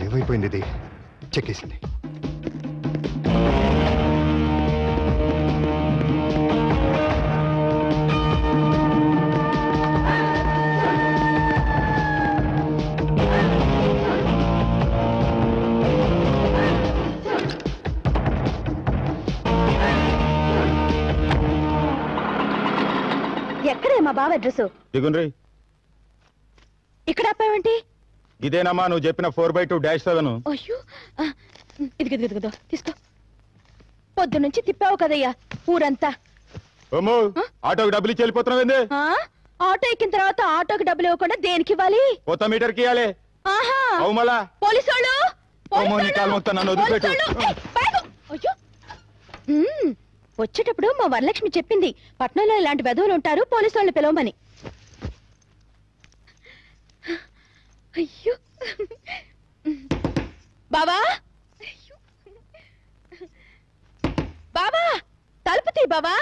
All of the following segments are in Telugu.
ఏమైపోయింది ఇది చెక్కేసింది ఎక్కడే మా బావ అడ్రస్ దిగుండ్రి ఇక్కడ ఆపావేంటి ఇదేనమ్మా నువ్వు చెప్పిన four by two dash seven అయ్యో ఆ, ఇదిగో ఇదిగో ఇదిగో తీసుకో పొద్దు నుంచి తిప్పావు కదయ్యా ఊరంతా ఓమో ఆటోకి డబ్బులు ఇచ్చి వెళ్ళిపోతున్నావు ఆ? ఆటో ఎక్కిన తర్వాత ఆటోకి డబ్బులు ఇవ్వకుండా దేనికి ఇవ్వాలి కొత్త మీటర్ కి ఇవ్వాలి ఆహా అవు మళ్ళా పోలీసు వాళ్ళు అమ్మో, నీ కాలు మొత్తం నన్ను వదిలిపెట్టు. అయ్యో మ్మ్. వచ్చేటప్పుడు మా వరలక్ష్మి చెప్పింది పట్నంలో ఇలాంటి వెధవులు ఉంటారు పోలీసు వాళ్ళని పిలవమని అయ్యో బావా అయ్యో. బావా తలుపు తీ బావా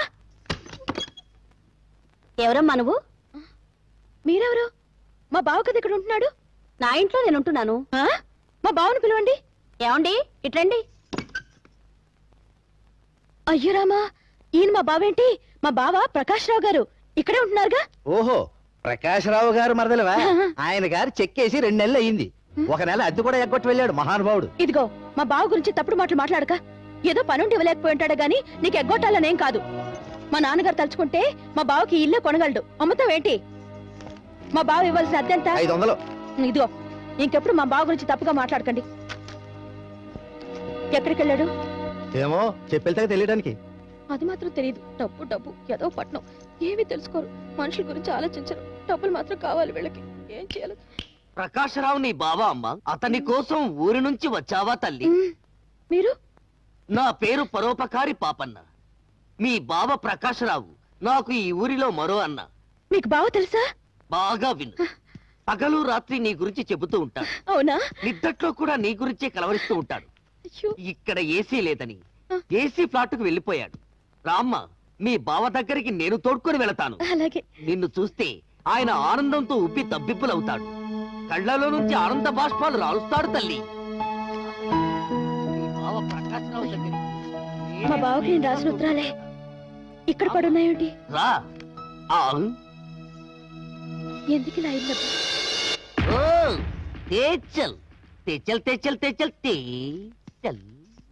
ఎవరమ్మా నువ్వు మీరెవరు మా బావ కదా ఇక్కడ ఉంటున్నాడు నా ఇంట్లో నేను ఉంటున్నాను ఆ? మా బావను పిలవండి ఏమండి ఇట్రండి అయ్యో రామా ఈయన మా బావేంటి మా బావ ప్రకాష్ రావు గారు ఇక్కడే ఉంటున్నారుగా ఓహో ప్రకాశరావు గారు మరదలవా ఆయన గారు చెక్కేసి రెండు నెలలు అయింది ఒక నెల అద్దె కూడా ఎగ్గొట్టి వెళ్ళాడు మహానుభావుడు ఇదిగో మా బావ గురించి తప్పుడు మాటలు మాట్లాడక ఏదో పనుండి ఇవ్వలేకపోయి ఉంటాడు గాని నీకు ఎగ్గొట్టాలనేం కాదు మా నాన్నగారు తలుచుకుంటే మా బావకి ఇల్లు కొనగలడు అమ్ముతావేంటి మా బావ ఇవ్వాల్సిన అద్దెంత ఐదు వందలు ఇదిగో ఇంకెప్పుడు మా బావ గురించి తప్పుగా మాట్లాడకండి ఎక్కడికి వెళ్ళాడు ఏమో చెప్పెళ్తే తెలియడానికి అది మాత్రం తెలియదు డబ్బు డబ్బు ఏదో పట్నం ఏమీ తెలుసుకోరు మనుషుల గురించి ఆలోచించరు డబ్బులు మాత్రం కావాలి వీళ్ళకి ఏం చేయాలి ప్రకాశరావు నీ బావా అమ్మ అతని కోసం ఊరి నుంచి వచ్చావా తల్లి మ్, మీరు నా పేరు పరోపకారి పాపన్న మీ బావ ప్రకాశరావు నాకు ఈ ఊరిలో మరో అన్న మీకు బావ తెలుసా బాగా విను పగలు రాత్రి నీ గురించి చెబుతూ ఉంటాడు అవునా నిద్దట్లో కూడా నీ గురించే కలవరిస్తూ ఉంటాడు అయ్యో ఇక్కడ ఏసీ లేదని ఏసీ ఫ్లాట్కు వెళ్ళిపోయాడు రామ్మ మీ బావ దగ్గరికి నేను తోడ్కొని వెళతాను అలాగే నిన్ను చూస్తే ఆయన ఆనందంతో ఉబ్బి తబ్బిప్పులవుతాడు కళ్ళలో నుంచి ఆనంద బాష్పాలు రాలుస్తాడు తల్లి మీ బావ ప్రకాశరావు దగ్గరికి మా బావకి నేను రాసిన ఉత్తరాలే ఇక్కడ పడున్నాయేంటి రా ఆ, ఎందుకు ఇలా అయిందబ్బా ఓ తేచల్ తేచల్ తేచల్ తేచల్ తేచల్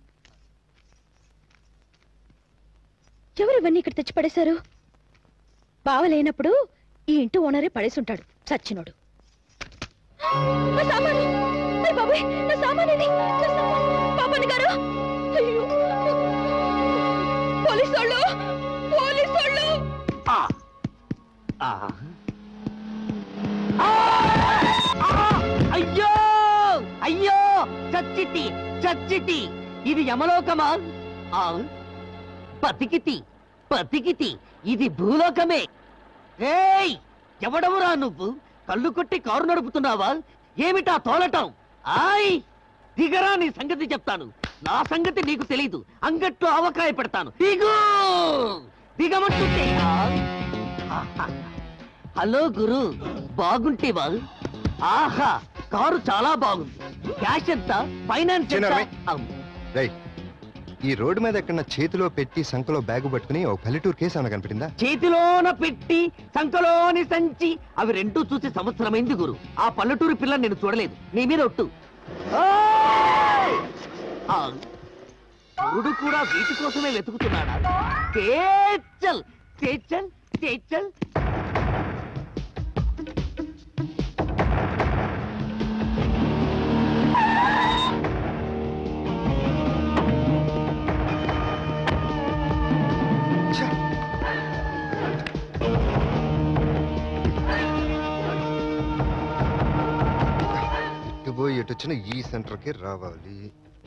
ఎవరు ఇవన్నీ ఇక్కడ తెచ్చి పడేశారు బావ లేనప్పుడు ఈ ఇంటి ఓనరే పడేసి ఉంటాడు చచ్చినోడు నా సామాను అయ్ బాబోయ్, నా సామాను ఇది. నా సామాను. పాపని గారు అయ్యో పోలీసు వాళ్ళు పోలీసు వాళ్ళు ఆ ఆ ఆ! ఆ! అయ్యో అయ్యో చచ్చిటి చచ్చిటి ఇది యమలోకమా ఆ బతికితి బతికితి ఇది భూలోకమే ఏయ్ ఎవడవురా నువ్వు కళ్ళు కొట్టి కారు నడుపుతున్నావా ఏమిటా తోలటం ఆయ్ దిగరా నీ సంగతి చెప్తాను నా సంగతి నీకు తెలీదు అంగట్లో అవకాయ పెడతాను దిగు దిగమంటుంటే ఆహా. హలో గురు బాగుంటేవా ఆహా కారు చాలా బాగుంది క్యాష్ ఎంత ఫైనాన్స్ ఎంత చిన్నమ్మాయి. అవును. రేయ్ ఈ రోడ్డు మీద ఎక్కడ చేతిలో పెట్టి సంఖలో బ్యాగు పట్టుకుని ఒక పల్లెటూరు కేసు ఏమైనా కనిపెట్టిందా చేతిలోన పెట్టి సంకలోని సంచి అవి రెండూ చూసి సంవత్సరమైంది గురు ఆ పల్లెటూరు పిల్ల నేను చూడలేదు నీ మీద ఒట్టు ఓయ్! ఆ, గురుడు కూడా వీటి కోసమే వెతుకుతున్నాడా తేచల్ తేచల్ తేచల్ ఛ! ఇటు పోయి ఎటు వచ్చిన ఈ సెంటర్కి రావాలి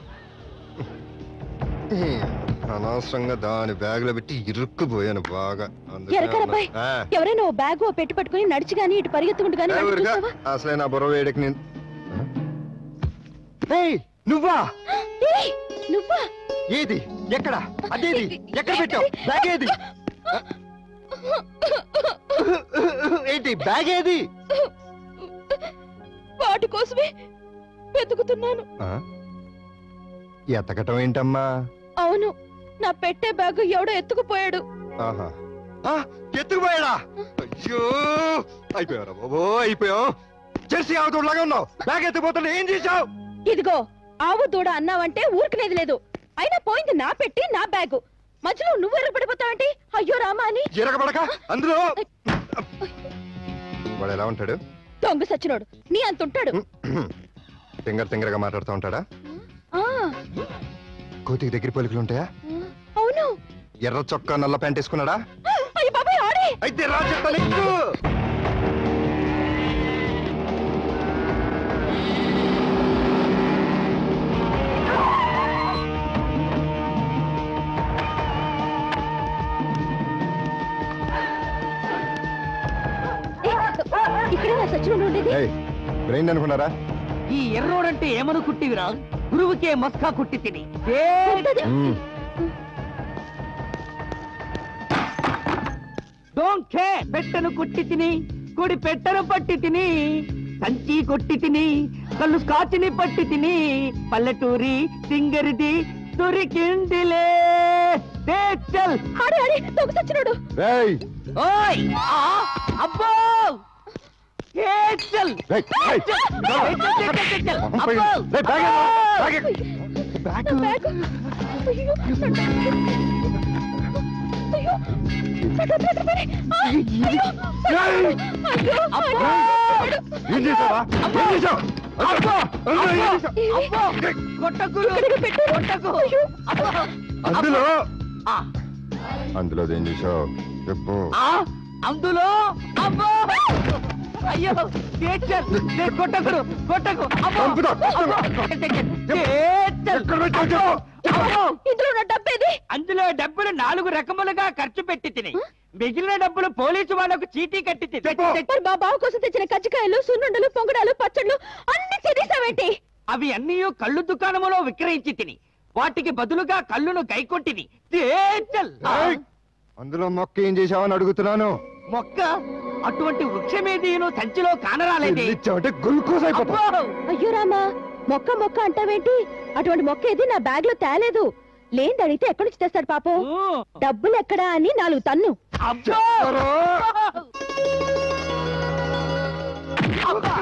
ఏ, అనవసరంగా దాని బ్యాగులో పెట్టి ఇరుక్కుపోయాను బాగా అందుకే ఎరకరబ్బాయ్ ఆ, ఎవరైనా ఓ బ్యాగ్ ఓ పెట్టి పట్టుకుని నడిచి గాని ఇటు పరిగెత్తుకుంటూ గాని ఏ నడిచి ఊరికా? చూసావా? అసలే నా బుర్ర వేడికి నేను ఏయ్, నువ్వా ఏయ్, నువ్వా ఏది ఎక్కడ అదేది ఎక్కడ పెట్టావు బ్యాగ్ ఏది ఏంటి బ్యాగ్ ఏది వాటి కోసమే వెతుకుతున్నాను ఆ? ఎతకటం ఏంటమ్మా అవును నా పెట్టే బ్యాగు ఎవడో ఎత్తుకుపోయాడు ఆహా ఆ, ఎత్తుకుపోయాడా అయ్యో అయిపోయారా బాబో అయిపోయాం జెర్సీ ఆవుతోలాగా ఉన్నావు బ్యాగ్ ఎత్తుకుపోతుంటే ఏం చేశావు ఇదిగో ఆవు దూడ అన్నావంటే ఊరికనేది లేదు అయినా పోయింది నా పెట్టి నా బ్యాగు మధ్యలో నువ్వు ఎర్రపడిపోతావంటి అయ్యో రామా అని ఎరగబడక అందులో వాడు ఎలా ఉంటాడు దొంగ సచ్చినోడు నీ అంత ఉంటాడు తింగర్ తింగరగా మాట్లాడుతూ ఉంటాడా ఆ, కోతికి దగ్గర పోలికలు ఉంటాయా అవును ఎర్ర చొక్కా నల్ల ప్యాంట్ వేసుకున్నాడా అయ్య బాబాయ్ ఆడే అయితే రా చెప్తాను ఎక్కు. ఏ, ఇక్కడే నా సచ్చినోడు ఉండేది ఏయ్ బ్రెయిన్ అనుకున్నారా ఈ ఎర్రోడంటే ఏమనుకుంటివిరా గురువుకే మస్కా కుట్టి తిని కొత్తది. మ్మ్. డోంట్ కేర్ పెట్టను కొట్టి తిని కొడి పెట్టను పట్టి తిని సంచి కొట్టి తిని కళ్ళు స్కాచ్ని పట్టి తిని పల్లెటూరి సింగరిది దొరికిందిలే దేచ్చల్ ఆడే ఆడే దొంగ సచ్చినోడు రేయ్ ఓయ్ ఆ, అబ్బో దేచ్చల్ రేయ్, రేయ్, దేచ్చల్, మొహం అబ్బో పైన- రేయ్, బ్యాగ్ ఏదో, బ్యాగ్ ఏ- నా బ్యాగు అయ్యో నా బ్యాగు. అయ్యో నా డబ్బులు ఎక్కడ పోయినాయి? ఆ, అయ్యో రేయ్, అయ్యో అయ్యో ఏం చేసావా ఏం చేసావు అందులో, అందులో ఏం చేసావు? అబ్బో కొట్టకు ఇక్కడికి పెట్టు. కొట్టకు అయ్యో. అబ్బో అందులో ఆ, అందులో ఏం చేసావు చెప్పు ఆ, అందులో అబ్బో అయ్యో దేచ్చల్, దే కొట్టకుడు కొట్టకు అబ్బో చంపుతా, అబ్బో, దేచ్చల్, ఎక్కడ పెట్టావు చెప్పు అబ్బో ఇందులో నా డబ్బేది అందులో డబ్బులు నాలుగు రకములుగా ఖర్చు పెట్టి తిని మిగిలిన డబ్బులు పోలీసు వాళ్ళకు చీటీ కట్టి తిని చెప్పు. మరి మా బావ కోసం తెచ్చిన కజ్జికాయలు సున్నుండలు పొంగడాలు పచ్చళ్ళు అన్ని తినేసావేంటి అవి అన్నీ కళ్ళు దుకాణములో విక్రయించి తిని వాటికి బదులుగా కళ్ళును గైకొట్టిని దేచ్చల్. ఆ, ఏయ్, అందులో మొక్క ఏం చేసావని అడుగుతున్నాను మొక్క అటువంటి వృక్షమేదీను సంచిలో కానరాలేదే ఇచ్చావంటే గ్లూకోజ్ అయిపోతావు అబ్బో! అయ్యో రామా మొక్క మొక్క అంటావేంటి అటువంటి మొక్క ఏది నా బ్యాగ్ లో తేలేదు లేని అడిగితే ఎక్కడి నుంచి తెస్తాడు పాపం ఊ, డబ్బులు ఎక్కడా అని నాలుగు తన్ను అబ్బో! అబ్బా!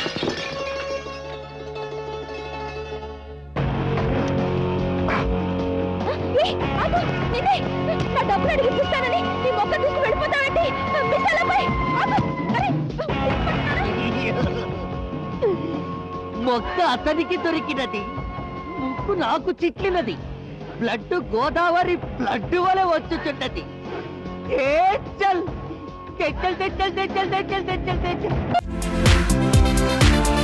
ఏ, ఆగు, నిన్నే, నా డబ్బులు అడిగి ఇస్తానని నీ మొక్క తీసుకు వెళ్ళిపోతావేంటి మిస్సాలపై మొక్క అతనికి దొరికినది ముక్కు నాకు చిట్లినది బ్లడ్ గోదావరి బ్లడ్ వలె వచ్చుచున్నది ఏ చల్ తెచ్చల్ తెచ్చల్ తెచ్చల్ తెచ్చల్ తెచ్చల్ తెచ్చల్